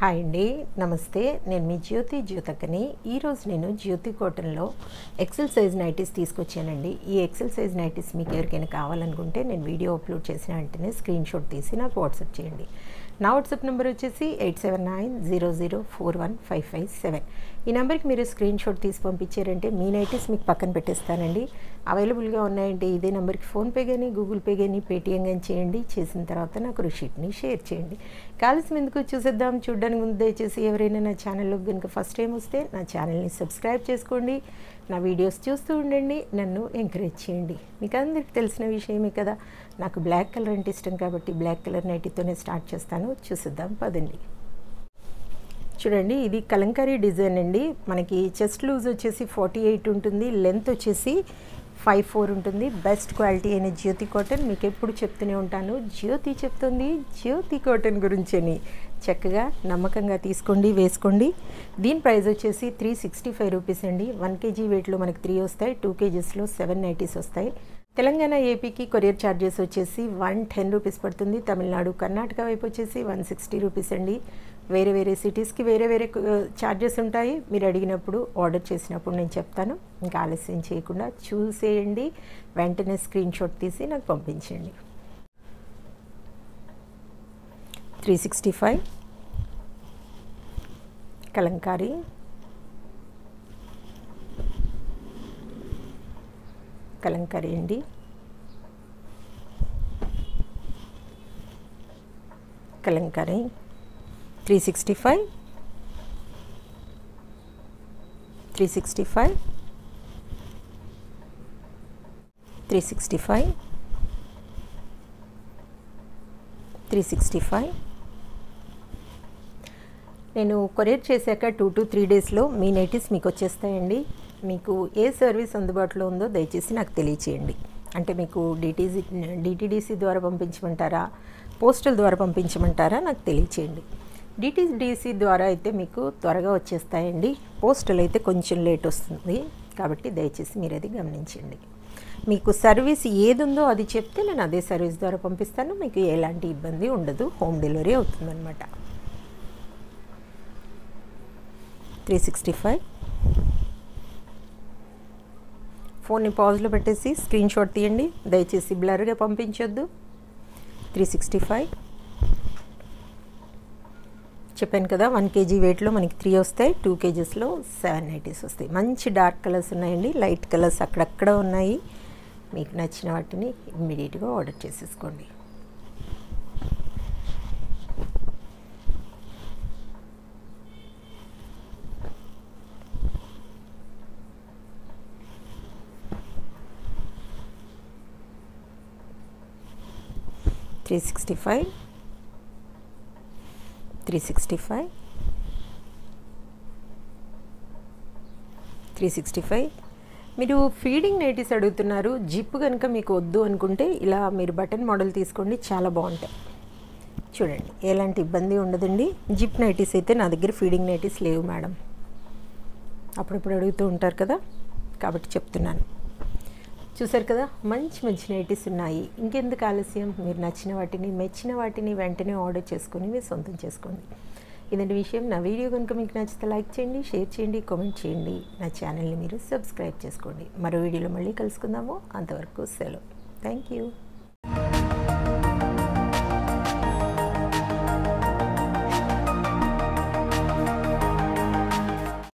hi అండి నమస్తే నేను మీ జ్యోతి జ్యోతకని ఈరోజు నేను జ్యోతి కాటన్లో ఎక్సెల్ సైజ్ నైటీస్ తీసుకొచ్చానండి ఈ ఎక్సెల్ సైజ్ నైటీస్ మీకు ఎవరికైనా కావాలనుకుంటే నేను వీడియో అప్లోడ్ చేసిన వెంటనే స్క్రీన్ షాట్ తీసి నాకు వాట్సాప్ చేయండి నా వాట్సాప్ నెంబర్ వచ్చేసి eight seven nine zero zero four one five five seven ఈ నెంబర్కి మీరు స్క్రీన్ షాట్ తీసి పంపించారంటే మీ నైటీస్ మీకు పక్కన పెట్టేస్తానండి అవైలబుల్గా ఉన్నాయంటే ఇదే నెంబర్కి ఫోన్పే కానీ గూగుల్ పే కానీ పేటిఎం కానీ చేయండి చేసిన తర్వాత నాకు రిషీట్ని షేర్ చేయండి కాల్సిన ఎందుకు చూసేద్దాం చూడడానికి ముందు దయచేసి ఎవరైనా నా ఛానల్లో కనుక ఫస్ట్ టైం వస్తే నా ఛానల్ని సబ్స్క్రైబ్ చేసుకోండి నా వీడియోస్ చూస్తూ ఉండండి నన్ను ఎంకరేజ్ చేయండి మీకు అందరికీ తెలిసిన విషయమే కదా నాకు బ్లాక్ కలర్ అంటే ఇష్టం కాబట్టి బ్లాక్ కలర్ నైటీతోనే స్టార్ట్ చేస్తాను చూసిద్దాం పదండి చూడండి ఇది కలంకారీ డిజైన్ అండి మనకి చెస్ట్ లూజ్ వచ్చేసి ఫార్టీ ఎయిట్ ఉంటుంది లెంత్ వచ్చేసి ఫైవ్ ఫోర్ ఉంటుంది బెస్ట్ క్వాలిటీ అయిన జ్యోతి కాటన్ మీకు ఎప్పుడు చెప్తూనే ఉంటాను జ్యోతి చెప్తుంది జ్యోతి కాటన్ గురించి అని చక్కగా నమ్మకంగా తీసుకోండి వేసుకోండి దీని ప్రైస్ వచ్చేసి త్రీ సిక్స్టీ ఫైవ్ రూపీస్ అండి వన్ కేజీ వెయిట్లో మనకి త్రీ వస్తాయి టూ కేజీస్లో సెవెన్ నైటీస్ వస్తాయి తెలంగాణ ఏపీకి కొరియర్ ఛార్జెస్ వచ్చేసి వన్ టెన్ రూపీస్ పడుతుంది తమిళనాడు కర్ణాటక వైపు వచ్చేసి వన్ సిక్స్టీ రూపీస్ అండి వేరే వేరే సిటీస్కి వేరే వేరే ఛార్జెస్ ఉంటాయి మీరు అడిగినప్పుడు ఆర్డర్ చేసినప్పుడు నేను చెప్తాను ఇంకా ఆలస్యం చేయకుండా చూసేయండి వెంటనే స్క్రీన్ షాట్ తీసి నాకు పంపించండి three sixty five Kalamkari Kalamkari అండి Kalamkari three sixty five three sixty five three sixty five three sixty five నేను కొరియర్ చేశాక టూ టు త్రీ డేస్లో మీ నైటీస్ మీకు వచ్చేస్తాయండి మీకు ఏ సర్వీస్ అందుబాటులో ఉందో దయచేసి నాకు తెలియచేయండి అంటే మీకు డిటీసీ డిటీడీసీ ద్వారా పంపించమంటారా పోస్టల్ ద్వారా పంపించమంటారా నాకు తెలియచేయండి డిటీడీసీ ద్వారా అయితే మీకు త్వరగా వచ్చేస్తాయండి పోస్టల్ అయితే కొంచెం లేట్ వస్తుంది కాబట్టి దయచేసి మీరు అది గమనించండి మీకు సర్వీస్ ఏది ఉందో అది చెప్తే నేను అదే సర్వీస్ ద్వారా పంపిస్తాను మీకు ఎలాంటి ఇబ్బంది ఉండదు హోమ్ డెలివరీ అవుతుందన్నమాట త్రీ సిక్స్టీ ఫైవ్ ఫోన్ని పాజ్లో పెట్టేసి స్క్రీన్ షాట్ తీయండి దయచేసి బ్లర్గా పంపించొద్దు త్రీ సిక్స్టీ ఫైవ్ చెప్పాను కదా వన్ కేజీ వెయిట్లో మనకి త్రీ వస్తాయి టూ కేజెస్లో సెవెన్ నైటీస్ వస్తాయి మంచి డార్క్ కలర్స్ ఉన్నాయండి లైట్ కలర్స్ అక్కడక్కడ ఉన్నాయి మీకు నచ్చిన వాటిని ఇమ్మీడియట్గా ఆర్డర్ చేసేసుకోండి three sixty five three sixty five three sixty five మీరు ఫీడింగ్ నైటీస్ అడుగుతున్నారు జిప్ కనుక మీకు వద్దు అనుకుంటే ఇలా మీరు బటన్ మోడల్ తీసుకోండి చాలా బాగుంటాయి చూడండి ఎలాంటి ఇబ్బంది ఉండదండి జిప్ నైటీస్ అయితే నా దగ్గర ఫీడింగ్ నైటీస్ లేవు మేడం అప్పుడప్పుడు అడుగుతూ ఉంటారు కదా కాబట్టి చెప్తున్నాను చూసారు కదా మంచి మంచి నైటీస్ ఉన్నాయి ఇంకెందుకు ఆలస్యం మీరు నచ్చిన వాటిని మెచ్చిన వాటిని వెంటనే ఆర్డర్ చేసుకొని మీరు సొంతం చేసుకోండి ఇదంటి విషయం నా వీడియో కనుక మీకు నచ్చితే లైక్ చేయండి షేర్ చేయండి కామెంట్ చేయండి నా ఛానల్ని మీరు సబ్స్క్రైబ్ చేసుకోండి మరో వీడియోలో మళ్ళీ కలుసుకుందాము అంతవరకు సెలవు థ్యాంక్ యూ